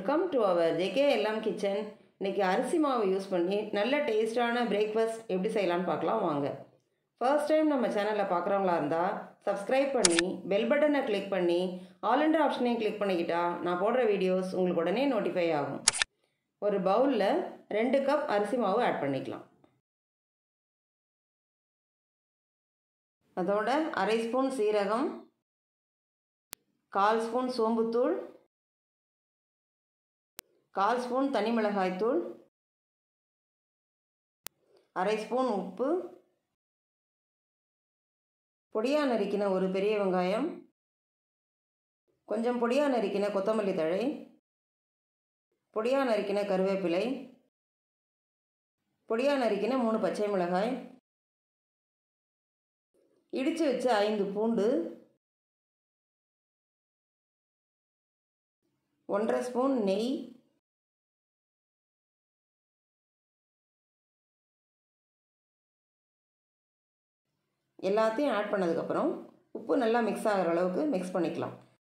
welcome to அவர் JK எல்லாம் kitchen இன்றைக்கி அரிசி மாவை யூஸ் பண்ணி நல்ல டேஸ்டான பிரேக்ஃபாஸ்ட் எப்படி செய்யலாம்னு பார்க்கலாம் வாங்க ஃபர்ஸ்ட் டைம் நம்ம சேனலில் பார்க்குறவங்களா இருந்தால் சப்ஸ்கிரைப் பண்ணி பெல் பட்டனை கிளிக் பண்ணி ஆல் என்ற ஆப்ஷனையும் கிளிக் பண்ணிக்கிட்டா நான் போடுற வீடியோஸ் உங்களுக்கு உடனே நோட்டிஃபை ஆகும் ஒரு பவுலில் ரெண்டு கப் அரிசி மாவு ஆட் பண்ணிக்கலாம் அதோட அரை ஸ்பூன் சீரகம் கால் ஸ்பூன் சோம்புத்தூள் கால் ஸ்பூன் தனி மிளகாய்த்தூள் அரை ஸ்பூன் உப்பு பொடியாக நறுக்கின ஒரு பெரிய வெங்காயம் கொஞ்சம் பொடியாக நறுக்கின கொத்தமல்லி தழை பொடியாக நறுக்கின கருவேப்பிலை பொடியாக நறுக்கின மூணு பச்சை மிளகாய் இடித்து வச்ச ஐந்து பூண்டு ஒன்றரை ஸ்பூன் நெய் எல்லாத்தையும் ஆட் பண்ணதுக்கப்புறம் உப்பு நல்லா மிக்ஸ் ஆகிற அளவுக்கு மிக்ஸ் பண்ணிக்கலாம்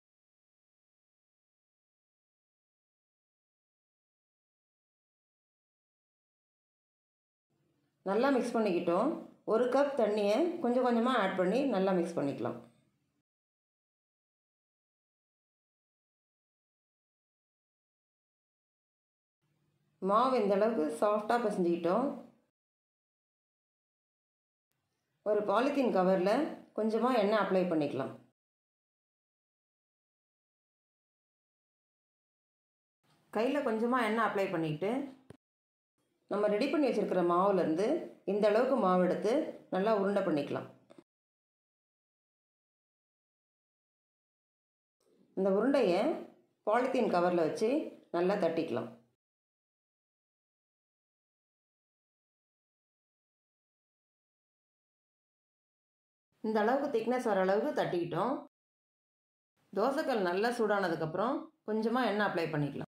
நல்லா மிக்ஸ் பண்ணிக்கிட்டோம் ஒரு கப் தண்ணியை கொஞ்சம் கொஞ்சமாக ஆட் பண்ணி நல்லா மிக்ஸ் பண்ணிக்கலாம் மாவு இந்த அளவுக்கு சாஃப்டாக பசஞ்சிக்கிட்டோம் ஒரு பாலித்தீன் கவரில் கொஞ்சமாக எண்ணெய் அப்ளை பண்ணிக்கலாம் கையில் கொஞ்சமாக எண்ணெய் அப்ளை பண்ணிக்கிட்டு நம்ம ரெடி பண்ணி வச்சுருக்கிற மாவுலேருந்து இந்த அளவுக்கு மாவு எடுத்து நல்லா உருண்டை பண்ணிக்கலாம் இந்த உருண்டையை பாலித்தீன் கவரில் வச்சு நல்லா தட்டிக்கலாம் இந்த அளவுக்கு திக்னஸ் வர அளவுக்கு தட்டிக்கிட்டோம் தோசைக்கல் நல்லா சூடானதுக்கப்புறம் கொஞ்சமாக எண்ணெய் அப்ளை பண்ணிக்கலாம்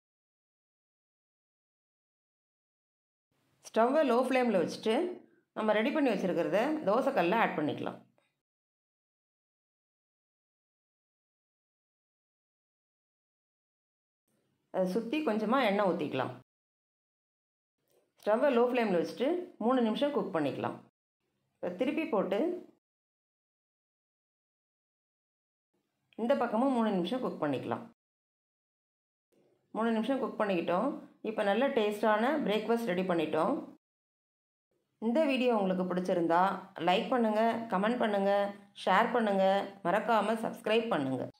ஸ்டவ்வை லோ ஃப்ளேமில் வச்சுட்டு நம்ம ரெடி பண்ணி வச்சுருக்கிறத தோசைக்கல்லில் ஆட் பண்ணிக்கலாம் அதை சுற்றி கொஞ்சமாக எண்ணெய் ஊற்றிக்கலாம் ஸ்டவ்வை லோ ஃப்ளேமில் வச்சுட்டு மூணு நிமிஷம் குக் பண்ணிக்கலாம் இப்போ திருப்பி போட்டு இந்த பக்கமும் மூணு நிமிஷம் குக் பண்ணிக்கலாம் மூணு நிமிஷம் குக் பண்ணிக்கிட்டோம் இப்போ நல்ல டேஸ்டான பிரேக்ஃபாஸ்ட் ரெடி பண்ணிட்டோம் இந்த வீடியோ உங்களுக்கு பிடிச்சிருந்தா லைக் பண்ணுங்கள் கமெண்ட் பண்ணுங்கள் ஷேர் பண்ணுங்கள் மறக்காமல் சப்ஸ்கிரைப் பண்ணுங்கள்